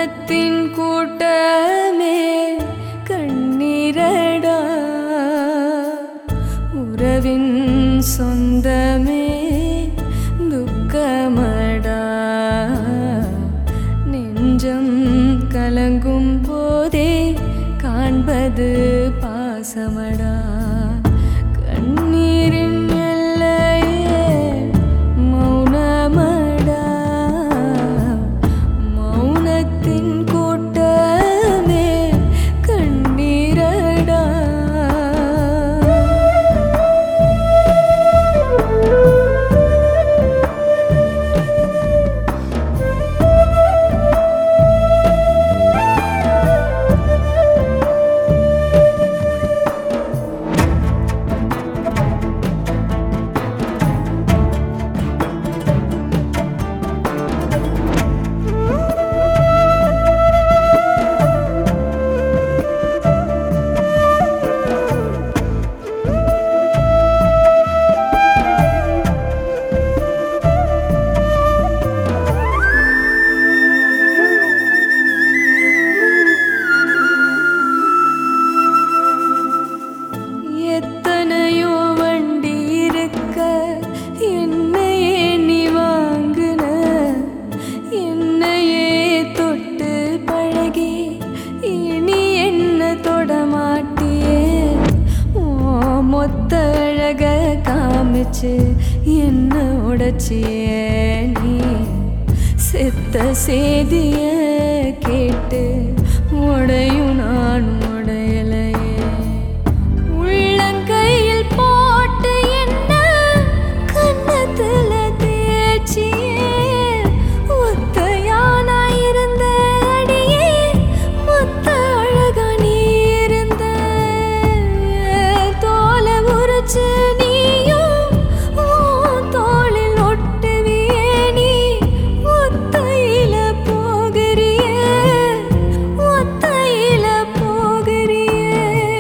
மௌனத்தின் கூட்டமே கண்ணீரடா உறவின் சொந்தமே துக்கமடா நெஞ்சம் கலங்கும் போதே காண்பது பாசமடா கண்ணீரின் எல்லையே மௌனமடா மௌனத்தின் கூட்டமே கண்ணீரடா எத்தனையோ வண்டி இருக்க என்னையே நீ வாங்குன என்னையே தொட்டு பழகி இனி என்ன தொட மாட்டியே ஓ மொத்த அழக காமிச்சு என்ன உடைச்சியே நீ செத்த செய்திய கேட்டு உடையும் நான் உடையலையே உள்ளங்கையில் போட்டு என்ன கன்னத்துல தேய்ச்சியே ஒத்தையானா இருந்த அடியே மொத்த அழகா நீ இருந்த தோலை உரிச்சு நீயும் உன் தோளில் ஒட்டுவியே நீ ஒத்தையில போகிறியே ஒத்தையில போகிறியே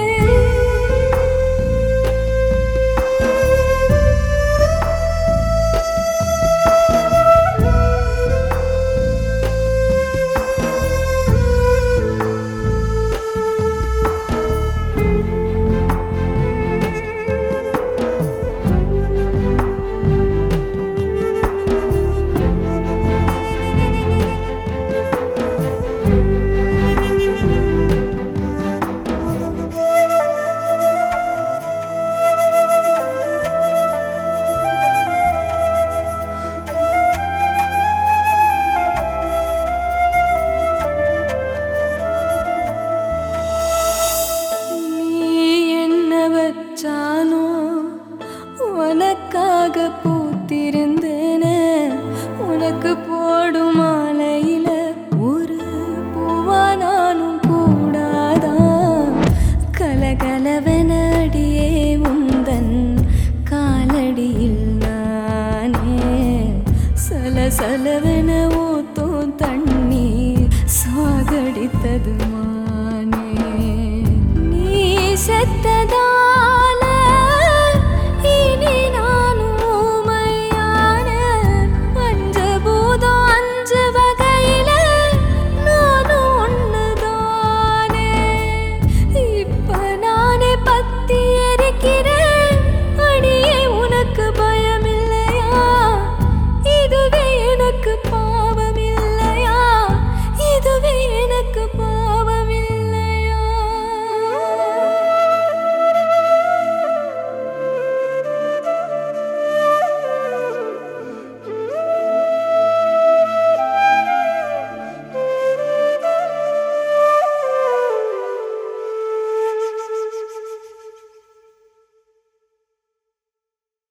நீ என்ன வச்சானோ உனக்காக பூத்திருந்தேனே உனக்கு போடும் மாலையில ஒரு பூவா நானும் கூடாதா கலகலவென அடியே உந்தன் காலடியில் நானே சலசலவென ஊத்தும் தண்ணீர் சாகடித்தது